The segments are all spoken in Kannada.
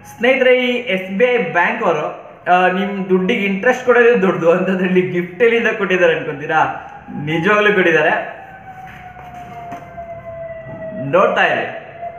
ಸ್ನೇಹಿತರೆ ಈ ಎಸ್ ಬಿ ಐ ಬ್ಯಾಂಕ್ ಅವರು ನಿಮ್ಮ ದುಡ್ಡಿಗೆ ಇಂಟ್ರೆಸ್ಟ್ ಕೊಡೋದೇ ದುಡ್ಡು ಅಂತದ್ರಲ್ಲಿ ಗಿಫ್ಟ್ ಎಲ್ಲಿಂದ ಕೊಟ್ಟಿದ್ದಾರೆ ಅನ್ಕೊಂತೀರಾ ನಿಜವಾಗ್ಲೂ ಕೊಟ್ಟಿದ್ದಾರೆ ನೋಡ್ತಾ ಇರಿ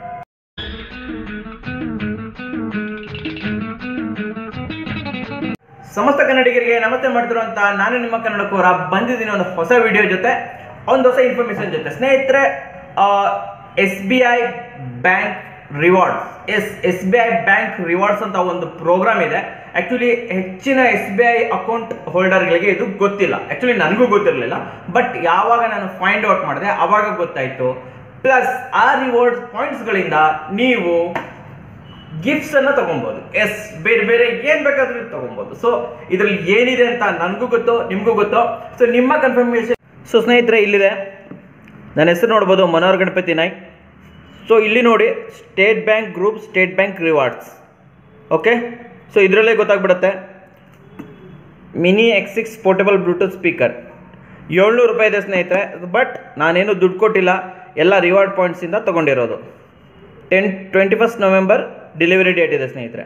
ಸಮಸ್ತ ಕನ್ನಡಿಗರಿಗೆ ನಮಸ್ತೆ ಮಾಡ್ತಿರುವಂತ ನಾನು ನಿಮ್ಮ ಕನ್ನಡಕೋರ ಬಂದಿದ್ದೀನಿ ಒಂದು ಹೊಸ ವಿಡಿಯೋ ಜೊತೆ ಒಂದು ಹೊಸ ಇನ್ಫಾರ್ಮೇಶನ್ ಜೊತೆ ಸ್ನೇಹಿತರೆ S B I bank rewards S S B I bank rewards ಅಂತ ಒಂದು ಪ್ರೋಗ್ರಾಮ್ ಇದೆ ಆಕ್ಚುಲಿ ಹೆಚ್ಚಿನ ಎಸ್ ಬಿ ಐ ಅಕೌಂಟ್ ಹೋಲ್ಡರ್ಗಳಿಗೆ ಇದು ಗೊತ್ತಿಲ್ಲ ಆಕ್ಚುಲಿ ನನಗೂ ಗೊತ್ತಿರಲಿಲ್ಲ ಬಟ್ ಯಾವಾಗ ನಾನು ಫೈಂಡ್ ಔಟ್ ಮಾಡಿದೆ ಅವಾಗ ಗೊತ್ತಾಯ್ತು ಪ್ಲಸ್ ಆ ರಿವಾರ್ಡ್ಸ್ ಪಾಯಿಂಟ್ಸ್ಗಳಿಂದ ನೀವು ಗಿಫ್ಟ್ಸ್ ಅನ್ನ ತಗೊಬಹುದು ಎಸ್ ಬೇರೆ ಬೇರೆ ಏನ್ ಬೇಕಾದ್ರೂ ತಗೊಬಹುದು ಸೊ ಇದ್ರಲ್ಲಿ ಏನಿದೆ ಅಂತ ನನಗೂ ಗೊತ್ತು ನಿಮಗೂ ಗೊತ್ತು ಸೊ ನಿಮ್ಮ ಕನ್ಫರ್ಮೇಶನ್ ಸೊ ಸ್ನೇಹಿತರೆ ಇಲ್ಲಿದೆ ನನ್ನ ಹೆಸರು ನೋಡ್ಬೋದು ಮನೋಹರ್ ಗಣಪತಿ ನಾಯ್ಕ್ ಸೊ ಇಲ್ಲಿ ನೋಡಿ state bank group state bank rewards okay so ಇದರಲ್ಲೇ ಗೊತ್ತಾಗ್ಬಿಡುತ್ತೆ mini X six portable Bluetooth speaker ಏಳ್ನೂರು ರೂಪಾಯಿ ಇದೆ ಸ್ನೇಹಿತರೆ ಬಟ್ ನಾನೇನು ದುಡ್ಡು ಕೊಟ್ಟಿಲ್ಲ ಎಲ್ಲ ರಿವಾರ್ಡ್ ಪಾಯಿಂಟ್ಸಿಂದ ತೊಗೊಂಡಿರೋದು ten twenty first November delivery date ಇದೆ ಸ್ನೇಹಿತರೆ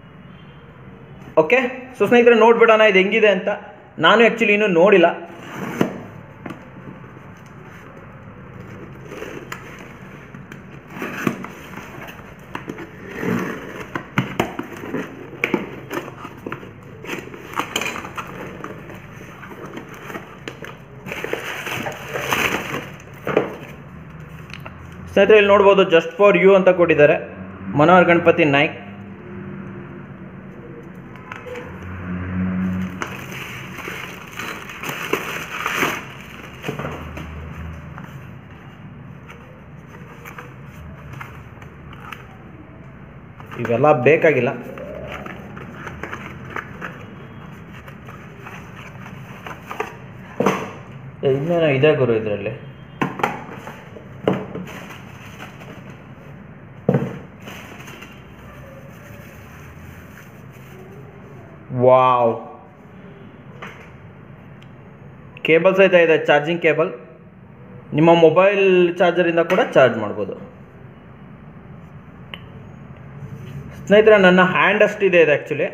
ಓಕೆ ಸೊ ಸ್ನೇಹಿತರೆ ನೋಡ್ಬಿಡೋಣ ಇದು ಹೆಂಗಿದೆ ಅಂತ ನಾನು ಆ್ಯಕ್ಚುಲಿ ಇನ್ನೂ ನೋಡಿಲ್ಲ ಸ್ನೇಹಿತರೆ ಇಲ್ಲಿ ನೋಡ್ಬೋದು ಜಸ್ಟ್ ಫಾರ್ ಯು ಅಂತ ಕೊಟ್ಟಿದ್ದಾರೆ ಮನೋಹರ್ ಗಣಪತಿ ನಾಯ್ಕ್ ಇವೆಲ್ಲ ಬೇಕಾಗಿಲ್ಲ ಏ, ಇನ್ನೇನೋ ಇದೆ ಗುರು ಇದರಲ್ಲಿ ವಾವ್ ಕೇಬಲ್ ಸಹಿತ ಇದೆ ಚಾರ್ಜಿಂಗ್ ಕೇಬಲ್ ನಿಮ್ಮ ಮೊಬೈಲ್ ಚಾರ್ಜರಿಂದ ಕೂಡ ಚಾರ್ಜ್ ಮಾಡ್ಬೋದು ಸ್ನೇಹಿತರೆ ನನ್ನ ಹ್ಯಾಂಡ್ ಅಷ್ಟಿದೆ ಇದು actually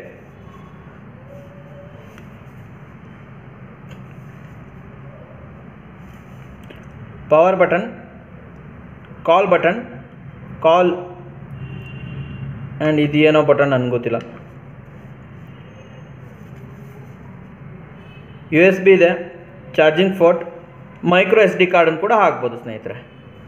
power button call button call and ಇದು ಏನೋ ಬಟನ್ ನನಗೆ ಗೊತ್ತಿಲ್ಲ ಯು ಎಸ್ ಬಿ ಇದೆ charging port micro S D ಕಾರ್ಡನ್ನು ಕೂಡ ಹಾಕ್ಬೋದು ಸ್ನೇಹಿತರೆ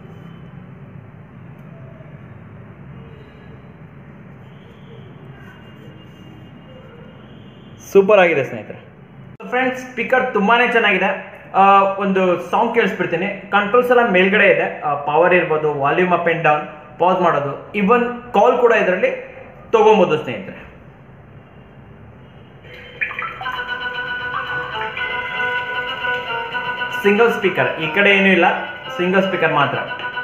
ಸೂಪರ್ ಆಗಿದೆ ಸ್ನೇಹಿತರೆ ಫ್ರೆಂಡ್ಸ್ ಸ್ಪೀಕರ್ ತುಂಬಾನೇ ಚೆನ್ನಾಗಿದೆ ಆ, ಒಂದು ಸಾಂಗ್ ಕೇಳಿಸ್ಬಿಡ್ತೀನಿ ಕಂಟ್ರೋಲ್ಸ್ ಎಲ್ಲ ಮೇಲ್ಗಡೆ ಇದೆ ಪವರ್ ಇರ್ಬೋದು volume up and down pause ಮಾಡೋದು ಇವನ್ ಕಾಲ್ ಕೂಡ ಇದರಲ್ಲಿ ತಗೊಬೋದು ಸ್ನೇಹಿತರೆ ಸಿಂಗಲ್ ಸ್ಪೀಕರ್ ಈ ಕಡೆ ಏನೂ ಇಲ್ಲ ಸಿಂಗಲ್ ಸ್ಪೀಕರ್ ಮಾತ್ರ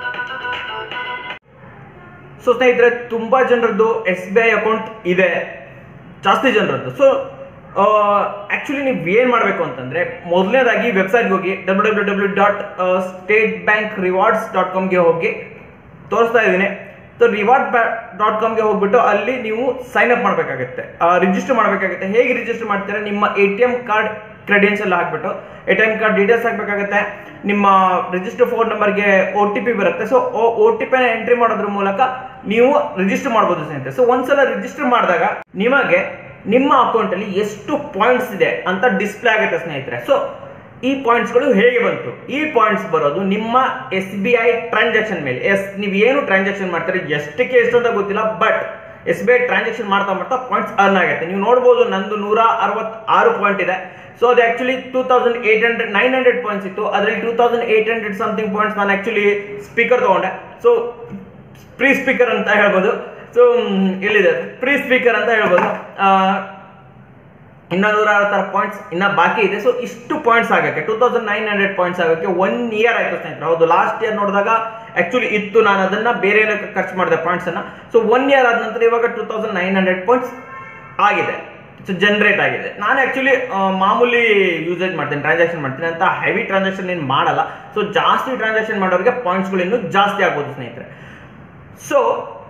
ಸೊ ಸ್ನೇಹಿತರೆ ತುಂಬಾ ಜನರದ್ದು ಎಸ್ ಬಿ ಐ ಅಕೌಂಟ್ ಇದೆ ಜಾಸ್ತಿ ಜನರದ್ದು ಸೊ ಆಕ್ಚುಲಿ ನೀವು ಏನು ಮಾಡಬೇಕು ಅಂತಂದ್ರೆ ಮೊದಲನೇದಾಗಿ ವೆಬ್ಸೈಟ್ಗೆ ಹೋಗಿ W W W dot state bank rewards dot ಕಾಮ್ಗೆ ಹೋಗಿ ತೋರಿಸ್ತಾ ಇದ್ದೀನಿ ಸೊ ರಿವಾರ್ಡ್ ಡಾಟ್ ಕಾಮ್ಗೆ ಹೋಗ್ಬಿಟ್ಟು ಅಲ್ಲಿ ನೀವು ಸೈನ್ ಅಪ್ ಮಾಡಬೇಕಾಗುತ್ತೆ ರಿಜಿಸ್ಟರ್ ಮಾಡಬೇಕಾಗುತ್ತೆ ಹೇಗೆ ರಿಜಿಸ್ಟರ್ ಮಾಡ್ತೀರಾ ನಿಮ್ಮ A T M card credential ಹಾಕ್ಬಿಟ್ಟು A T M card details ಹಾಕಬೇಕಾಗುತ್ತೆ ನಿಮ್ಮ ರಿಜಿಸ್ಟರ್ ಫೋನ್ ನಂಬರ್ಗೆ ಒ ಟಿ ಪಿ ಬರುತ್ತೆ ಸೊ ಒ ಟಿ ಪಿನ ಎಂಟ್ರಿ ಮಾಡೋದ್ರ ಮೂಲಕ ನೀವು ರಿಜಿಸ್ಟರ್ ಮಾಡ್ಬೋದು ಸ್ನೇಹಿತರೆ ಸೊ ಒಂದ್ಸಲ ರಿಜಿಸ್ಟರ್ ಮಾಡಿದಾಗ ನಿಮಗೆ ನಿಮ್ಮ ಅಕೌಂಟಲ್ಲಿ ಎಷ್ಟು ಪಾಯಿಂಟ್ಸ್ ಇದೆ ಅಂತ ಡಿಸ್ಪ್ಲೇ ಆಗುತ್ತೆ ಸ್ನೇಹಿತರೆ ಸೊ ಈ ಪಾಯಿಂಟ್ಸ್ಗಳು ಹೇಗೆ ಬಂತು ಈ ಪಾಯಿಂಟ್ಸ್ ಬರೋದು ನಿಮ್ಮ ಎಸ್ ಬಿ ಐ ಟ್ರಾನ್ಸಾಕ್ಷನ್ ಮೇಲೆ ಎಸ್ ನೀವು ಏನು ಟ್ರಾನ್ಸಾಕ್ಷನ್ ಮಾಡ್ತಾರೆ ಎಷ್ಟಕ್ಕೆ ಎಷ್ಟು ಅಂತ ಗೊತ್ತಿಲ್ಲ but S B I transaction ಮಾಡ್ತಾ ಮಾಡ್ತಾ ಪಾಯಿಂಟ್ಸ್ ಅರ್ನ್ ಆಗುತ್ತೆ ನೀವು ನೋಡ್ಬೋದು ನಂದು ನೂರ ಅರವತ್ತಾರು ಪಾಯಿಂಟ್ ಇದೆ ಸೊ ಅದು actually two thousand eight hundred nine hundred points ಇತ್ತು ಅದರಲ್ಲಿ two thousand eight hundred something points ನಾನು ಆಕ್ಚುಲಿ ಸ್ಪೀಕರ್ ತಗೊಂಡೆ ಸೊ ಪ್ರೀ ಸ್ಪೀಕರ್ ಅಂತ ಹೇಳ್ಬೋದು ಸೊ ಇಲ್ಲಿದೆ ಪ್ರೀ ಸ್ಪೀಕರ್ ಅಂತ ಹೇಳ್ಬೋದು ಆ, ಇನ್ನ ನೂರ ಅರವತ್ತಾರು ಪಾಯಿಂಟ್ಸ್ ಇನ್ನ ಬಾಕಿ ಇದೆ ಸೊ ಇಷ್ಟು ಪಾಯಿಂಟ್ಸ್ ಆಗಕ್ಕೆ two thousand nine hundred points ಆಗಕ್ಕೆ ಒನ್ ಇಯರ್ ಆಯ್ತು ಸ್ನೇಹಿತರೆ ಹೌದು ಲಾಸ್ಟ್ ಇಯರ್ ನೋಡಿದಾಗ ಆಕ್ಚುಲಿ ಇತ್ತು ನಾನು ಅದನ್ನ ಬೇರೆ ಏನಕ್ಕೆ ಖರ್ಚು ಮಾಡಿದೆ ಪಾಯಿಂಟ್ಸ್ ಅನ್ನ ಸೊ ಒನ್ ಇಯರ್ ಆದ ನಂತರ ಇವಾಗ two thousand nine hundred points ಆಗಿದೆ ಸೊ ಜನರೇಟ್ ಆಗಿದೆ ನಾನು ಆಕ್ಚುಲಿ ಮಾಮೂಲಿ ಯೂಸೇಜ್ ಮಾಡ್ತೀನಿ ಟ್ರಾನ್ಸಾಕ್ಷನ್ ಮಾಡ್ತೀನಿ ಅಂತ ಹೆವಿ ಟ್ರಾನ್ಸಾಕ್ಷನ್ ಏನು ಮಾಡಲ್ಲ ಸೊ ಜಾಸ್ತಿ ಟ್ರಾನ್ಸಾಕ್ಷನ್ ಮಾಡೋರಿಗೆ ಪಾಯಿಂಟ್ಸ್ಗಳು ಇನ್ನೂ ಜಾಸ್ತಿ ಆಗ್ಬೋದು ಸ್ನೇಹಿತರೆ ಸೊ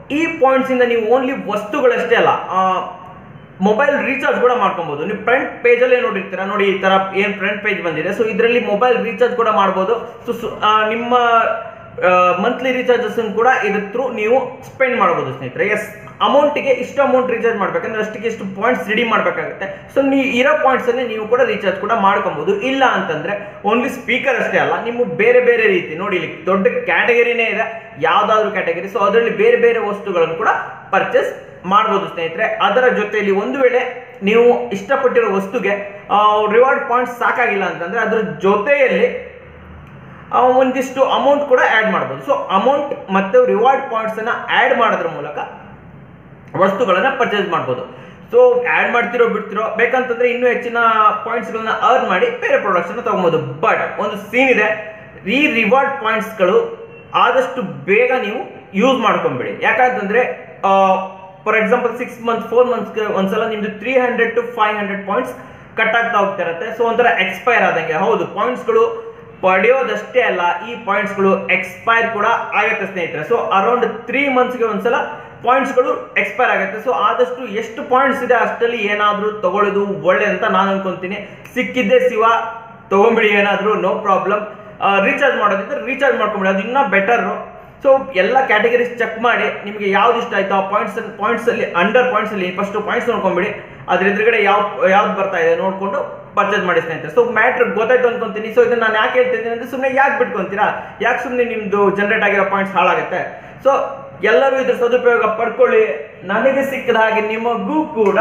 ಈ ಪಾಯಿಂಟ್ಸ್ ಇಂದ ನೀವು ಓನ್ಲಿ ವಸ್ತುಗಳಷ್ಟೇ ಅಲ್ಲ ಮೊಬೈಲ್ ರೀಚಾರ್ಜ್ ಕೂಡ ಮಾಡ್ಕೊಬಹುದು ನೀವು ಫ್ರಂಟ್ ಪೇಜಲ್ಲೇ ನೋಡಿರ್ತೀರಾ ನೋಡಿ ಈ ತರ ಏನ್ ಫ್ರಂಟ್ ಪೇಜ್ ಬಂದಿದೆ ಸೊ ಇದರಲ್ಲಿ ಮೊಬೈಲ್ ರೀಚಾರ್ಜ್ ಕೂಡ ಮಾಡ್ಬೋದು ಸೊ ನಿಮ್ಮ ಮಂತ್ಲಿ ರಿಚಾರ್ಜಸ್ ಕೂಡ ಇದ್ರ ಥ್ರೂ ನೀವು ಸ್ಪೆಂಡ್ ಮಾಡ್ಬೋದು ಸ್ನೇಹಿತರೆ ಎಸ್ ಅಮೌಂಟಿಗೆ ಇಷ್ಟು ಅಮೌಂಟ್ ರೀಚಾರ್ಜ್ ಮಾಡ್ಬೇಕಂದ್ರೆ ಅಷ್ಟಕ್ಕೆ ಇಷ್ಟು ಪಾಯಿಂಟ್ಸ್ ರೆಡಿ ಮಾಡಬೇಕಾಗುತ್ತೆ ಸೊ ನೀವು ಇರೋ ಪಾಯಿಂಟ್ಸ್ ಅಲ್ಲೇ ನೀವು ಕೂಡ ರೀಚಾರ್ಜ್ ಕೂಡ ಮಾಡ್ಕೊಬಹುದು ಇಲ್ಲ ಅಂತಂದ್ರೆ ಓನ್ಲಿ ಸ್ಪೀಕರ್ ಅಷ್ಟೇ ಅಲ್ಲ ನೀವು ಬೇರೆ ಬೇರೆ ರೀತಿ ನೋಡಿ ಇಲ್ಲಿ ದೊಡ್ಡ ಕ್ಯಾಟಗರಿನೇ ಇದೆ ಯಾವ್ದಾದ್ರು ಕ್ಯಾಟಗರಿ ಸೊ ಅದರಲ್ಲಿ ಬೇರೆ ಬೇರೆ ವಸ್ತುಗಳನ್ನು ಕೂಡ ಪರ್ಚೇಸ್ ಮಾಡ್ಬೋದು ಸ್ನೇಹಿತರೆ ಅದರ ಜೊತೆಯಲ್ಲಿ ಒಂದು ವೇಳೆ ನೀವು ಇಷ್ಟಪಟ್ಟಿರೋ ವಸ್ತುಗೆ ರಿವಾರ್ಡ್ ಪಾಯಿಂಟ್ಸ್ ಸಾಕಾಗಿಲ್ಲ ಅಂತಂದ್ರೆ ಅದ್ರ ಜೊತೆಯಲ್ಲಿ ಆ, ಒಂದಿಷ್ಟು ಅಮೌಂಟ್ ಕೂಡ ಆ್ಯಡ್ ಮಾಡ್ಬೋದು ಸೊ ಅಮೌಂಟ್ ಮತ್ತು ರಿವಾರ್ಡ್ ಪಾಯಿಂಟ್ಸ್ ಅನ್ನ ಆ್ಯಡ್ ಮಾಡೋದ್ರ ಮೂಲಕ ವಸ್ತುಗಳನ್ನ ಪರ್ಚೇಸ್ ಮಾಡ್ಬೋದು ಸೊ ಆ್ಯಡ್ ಮಾಡ್ತಿರೋ ಬಿಡ್ತಿರೋ ಬೇಕಂತಂದ್ರೆ ಇನ್ನೂ ಹೆಚ್ಚಿನ ಪಾಯಿಂಟ್ಸ್ಗಳನ್ನ ಅರ್ನ್ ಮಾಡಿ ಬೇರೆ ಪ್ರಾಡಕ್ಟ್ಸ್ ಅನ್ನ ತಗೊಬೋದು ಬಟ್ ಒಂದು ಸೀನ್ ಇದೆ ಈ ರಿವಾರ್ಡ್ ಪಾಯಿಂಟ್ಸ್ಗಳು ಆದಷ್ಟು ಬೇಗ ನೀವು ಯೂಸ್ ಮಾಡ್ಕೊಂಬಿಡಿ ಯಾಕಂತಂದ್ರೆ for example six month four ಮಂತ್ಸ್ಗೆ ಒಂದ್ಸಲ ನಿಮ್ದು three hundred to five hundred points cut ಆಗ್ತಾ ಹೋಗ್ತಾ ಇರುತ್ತೆ ಸೊ ಒಂಥರ ಎಕ್ಸ್ಪೈರ್ ಆದಂಗೆ ಹೌದು ಪಾಯಿಂಟ್ಸ್ಗಳು ಪಡೆಯೋದಷ್ಟೇ ಅಲ್ಲ ಈ ಪಾಯಿಂಟ್ಸ್ಗಳು ಎಕ್ಸ್ಪೈರ್ ಕೂಡ ಆಗುತ್ತೆ ಸ್ನೇಹಿತರೆ ಸೊ ಅರೌಂಡ್ ತ್ರೀ ಮಂತ್ಸ್ಗೆ ಒಂದ್ಸಲ ಪಾಯಿಂಟ್ಸ್ಗಳು ಎಕ್ಸ್ಪೈರ್ ಆಗುತ್ತೆ ಸೊ ಆದಷ್ಟು ಎಷ್ಟು ಪಾಯಿಂಟ್ಸ್ ಇದೆ ಅಷ್ಟರಲ್ಲಿ ಏನಾದರೂ ತಗೊಳ್ಳೋದು ಒಳ್ಳೆ ಅಂತ ನಾನು ಅನ್ಕೊಂತೀನಿ ಸಿಕ್ಕಿದ್ದೆ ಶಿವ ತಗೊಂಬಿಡಿ ಏನಾದರೂ ನೋ ಪ್ರಾಬ್ಲಮ್ ರೀಚಾರ್ಜ್ ಮಾಡೋದಿದ್ರೆ ರೀಚಾರ್ಜ್ ಮಾಡ್ಕೊಂಬಿಡಿ ಅದು ಇನ್ನೂ ಬೆಟರು ಸೊ ಎಲ್ಲ ಕ್ಯಾಟಗರೀಸ್ ಚೆಕ್ ಮಾಡಿ ನಿಮಗೆ ಯಾವ್ದು ಇಷ್ಟ ಆಯ್ತು ಆ ಪಾಯಿಂಟ್ಸ್ ಪಾಯಿಂಟ್ಸ್ ಅಲ್ಲಿ ಅಂಡರ್ ಪಾಯಿಂಟ್ಸ್ ಅಲ್ಲಿ ಫಸ್ಟ್ ಪಾಯಿಂಟ್ಸ್ ನೋಡ್ಕೊಂಬಿಡಿ ಅದ್ರ ಎದುರುಗಡೆ ಯಾವ ಯಾವ್ದು ಬರ್ತಾ ಇದೆ ನೋಡ್ಕೊಂಡು ಪರ್ಚೇಸ್ ಮಾಡಿ ಸ್ನೇಹಿತರೆ ಸೊ ಮ್ಯಾಟ್ರ್ ಗೊತ್ತಾಯ್ತು ಅನ್ಕೊಂತೀನಿ ಸೊ ಇದನ್ನ ನಾನು ಯಾಕೆ ಹೇಳ್ತಿದ್ದೀನಿ ಅಂದ್ರೆ ಸುಮ್ಮನೆ ಯಾಕೆ ಬಿಟ್ಕೊಂತೀರಾ ಯಾಕೆ ಸುಮ್ಮನೆ ನಿಮ್ದು ಜನರೇಟ್ ಆಗಿರೋ ಪಾಯಿಂಟ್ಸ್ ಹಾಳಾಗುತ್ತೆ ಸೊ ಎಲ್ಲರೂ ಇದ್ರ ಸದುಪಯೋಗ ಪಡ್ಕೊಳ್ಳಿ ನನಗೆ ಸಿಕ್ಕಿದ ಹಾಗೆ ನಿಮಗೂ ಕೂಡ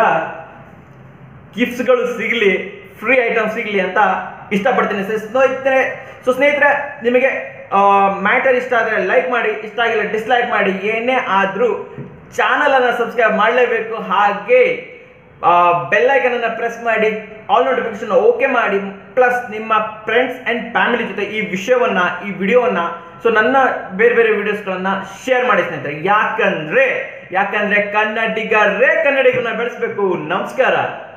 ಗಿಫ್ಟ್ಸ್ಗಳು ಸಿಗಲಿ ಫ್ರೀ ಐಟಮ್ ಸಿಗಲಿ ಅಂತ ಇಷ್ಟಪಡ್ತೀನಿ ಸೊ ಸ್ನೇಹಿತರೆ ಸೊ ಸ್ನೇಹಿತರೆ ನಿಮಗೆ ಮ್ಯಾಟರ್ ಇಷ್ಟ ಆದರೆ ಲೈಕ್ ಮಾಡಿ ಇಷ್ಟ ಆಗಿಲ್ಲ ಡಿಸ್ಲೈಕ್ ಮಾಡಿ ಏನೇ ಆದರೂ ಚಾನಲನ್ನು ಸಬ್ಸ್ಕ್ರೈಬ್ ಮಾಡಲೇಬೇಕು ಹಾಗೆ ಬೆಲ್ಲೈಕನ್ ಅನ್ನು ಪ್ರೆಸ್ ಮಾಡಿ ಆಲ್ ನೋಟಿಫಿಕೇಶನ್ ಓಕೆ ಮಾಡಿ ಪ್ಲಸ್ ನಿಮ್ಮ ಫ್ರೆಂಡ್ಸ್ ಆ್ಯಂಡ್ ಫ್ಯಾಮಿಲಿ ಜೊತೆ ಈ ವಿಷಯವನ್ನ ಈ ವಿಡಿಯೋವನ್ನ ಸೊ ನನ್ನ ಬೇರೆ ಬೇರೆ ವಿಡಿಯೋಸ್ಗಳನ್ನ ಶೇರ್ ಮಾಡಿ ಸ್ನೇಹಿತರೆ ಯಾಕಂದ್ರೆ ಯಾಕಂದ್ರೆ ಕನ್ನಡಿಗರೇ ಕನ್ನಡಿಗರನ್ನ ಬೆಳೆಸಬೇಕು ನಮಸ್ಕಾರ